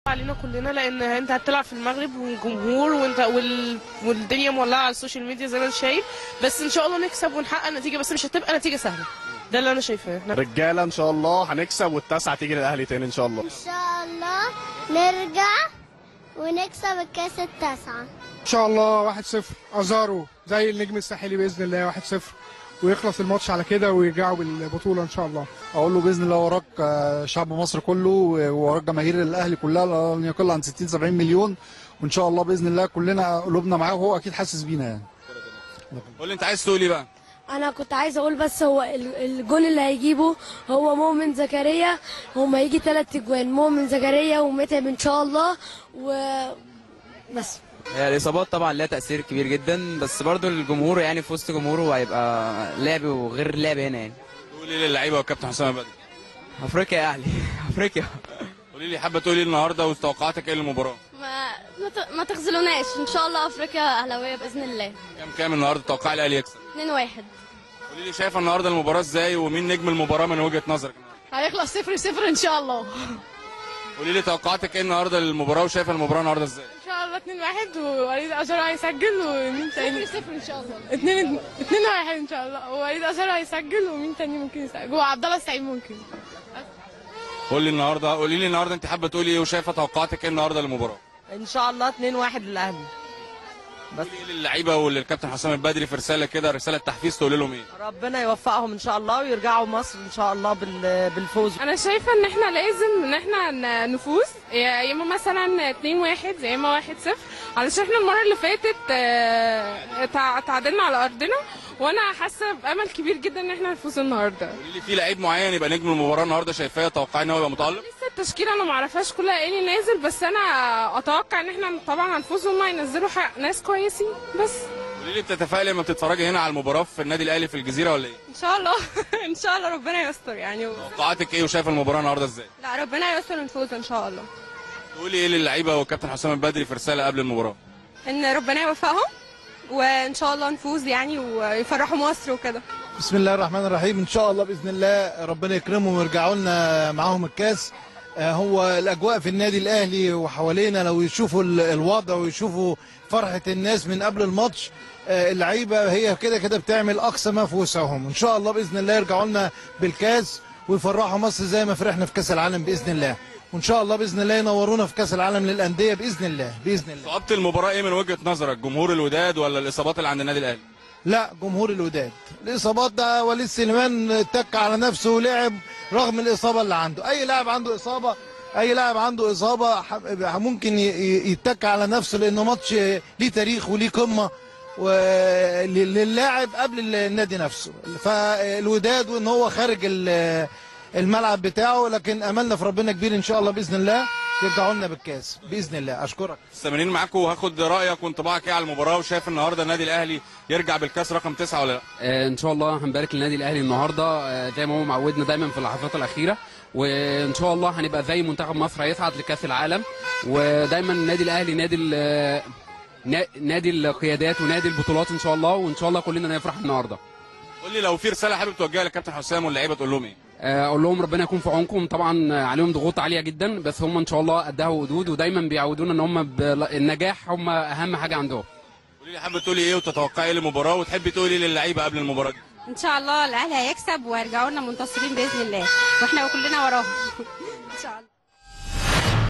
علينا كلنا لان انت هتلعب في المغرب والجمهور وانت وال... والدنيا مولعه على السوشيال ميديا زي ما انت شايف بس ان شاء الله نكسب ونحقق نتيجه بس مش هتبقى نتيجه سهله ده اللي انا شايفاه احنا رجاله ان شاء الله هنكسب والتاسعه تيجي للاهلي تاني ان شاء الله إن شاء الله نرجع ونكسب الكاس التاسعة ان شاء الله 1-0 ازارو زي النجم الساحلي باذن الله 1-0 ويخلص الماتش على كده ويرجعوا بالبطوله ان شاء الله اقول له باذن الله وراك آه، شعب مصر كله ووراك جماهير الاهلي كلها لن يقل عن 60 70 مليون وان شاء الله باذن الله كلنا قلوبنا معاه وهو اكيد حاسس بينا يعني قول لي انت عايز تقول ايه بقى انا كنت عايز اقول بس هو ال- الجون اللي هيجيبه هو مؤمن زكريا هما هيجي ثلاث اجوان مؤمن زكريا ومتعب ان شاء الله و بس هي الاصابات طبعا لها تاثير كبير جدا بس برضو الجمهور يعني في وسط جمهوره هيبقى لعب وغير اللعب هنا يعني قول ايه للعيبه والكابتن حسام البدري افريقيا يا اهلي افريقيا قولي لي حابه تقولي ايه النهارده وتوقعاتك ايه للمباراه ما ما ت- ما تخذلوناش ان شاء الله افريقيا اهلاويه باذن الله كام كام النهارده توقع الاهلي يكسب 2 1 قولي لي شايفه النهارده المباراه ازاي ومين نجم المباراه من وجهه نظرك هيخلص 0 0 ان شاء الله قولي لي توقعاتك ايه النهارده للمباراه وشايفه المباراه النهارده ازاي ان شاء الله 2 1 ووليد ازار هيسجل ومين تاني 0 0 ان شاء الله 2 2 1 ان شاء الله ووليد ازار هيسجل ومين تاني ممكن يسجل وعبد الله السعيد ممكن قول لي النهارده قولي لي النهارده انت حابه تقولي ايه وشايفه توقعاتك ايه النهارده للمباراه ان شاء الله 2 1 للاهلي قولي ايه للعيبه وللكابتن حسام البدري في رساله كده رساله تحفيز تقول لهم ايه ربنا يوفقهم ان شاء الله ويرجعوا مصر ان شاء الله بالفوز انا شايفه ان احنا لازم ان احنا ن- نفوز يا اما مثلا 2 1 يا اما 1 0 علشان احنا المره اللي فاتت آه، تع- تعادلنا على ارضنا وانا حاسه بامل كبير جدا ان احنا نفوز النهارده قولي لي في لعيب معين يبقى نجم المباراه النهارده شايفاه توقعي ان هو يبقى متالق لسه التشكيله انا ما اعرفهاش كلها ايه اللي نازل بس انا اتوقع ان احنا طبعا هنفوز وهم هينزلوا حق- ناس كويسين بس قولي لي بتتفائلي لما بتتفرجي هنا على المباراه في النادي الاهلي في الجزيره ولا ايه ان شاء الله ان شاء الله ربنا يستر يعني توقعاتك ايه وشايفه المباراه النهارده ازاي لا ربنا يستر ونفوز ان شاء الله تقولي ايه للعيبه والكابتن حسام البدري في رساله قبل المباراه ان ربنا يوفقهم وان شاء الله نفوز يعني ويفرحوا مصر وكده بسم الله الرحمن الرحيم ان شاء الله باذن الله ربنا يكرمهم ويرجعوا لنا معاهم الكاس آه، هو الاجواء في النادي الاهلي وحوالينا لو يشوفوا ال- الوضع ويشوفوا فرحه الناس من قبل الماتش آه، اللعيبه هي كده كده بتعمل اقصى ما في وسعهم ان شاء الله باذن الله يرجعوا لنا بالكاس ويفرحوا مصر زي ما فرحنا في كاس العالم باذن الله وان شاء الله باذن الله ينورونا في كاس العالم للانديه باذن الله باذن الله صعوبه المباراه ايه من وجهه نظرك جمهور الوداد ولا الاصابات اللي عند النادي الاهلي لا جمهور الوداد الاصابات ده وليد سليمان اتك على نفسه ولعب رغم الاصابه اللي عنده اي لاعب عنده اصابه اي لاعب عنده اصابه ح- ممكن ي- ي- يتك على نفسه لانه ماتش ليه تاريخ وليه قمه و- للاعب قبل النادي نفسه فالوداد وان هو خارج ال- الملعب بتاعه لكن املنا في ربنا كبير ان شاء الله باذن الله يرجعوا لنا بالكاس باذن الله اشكرك مستمرين معاكم وهاخد رايك وانطباعك ايه على المباراه وشايف النهارده النادي الاهلي يرجع بالكاس رقم تسعة ولا لا آه، ان شاء الله هنبارك للنادي الاهلي النهارده آه، زي ما هو معودنا دايما في اللحظات الاخيره وان شاء الله هنبقى زي منتخب مصر هيصعد لكاس العالم ودايما النادي الاهلي نادي ال- نا- نادي القيادات ونادي البطولات ان شاء الله وان شاء الله كلنا نفرح النهارده قول لي لو في رساله حابب توجهها للكابتن حسام واللعيبه تقول لهم ايه آه، اقول لهم ربنا يكون في عونكم طبعا عليهم ضغوط عاليه جدا بس هم ان شاء الله قدها وقدود ودايما بيعودونا ان هم بالنجاح هم اهم حاجه عندهم قولي لي حابه تقولي ايه وتتوقعي ايه للمباراه وتحبي تقولي إيه للعيبه قبل المباراه دي ان شاء الله الاهلي هيكسب وهيرجعوا لنا منتصرين باذن الله واحنا كلنا وراهم ان شاء الله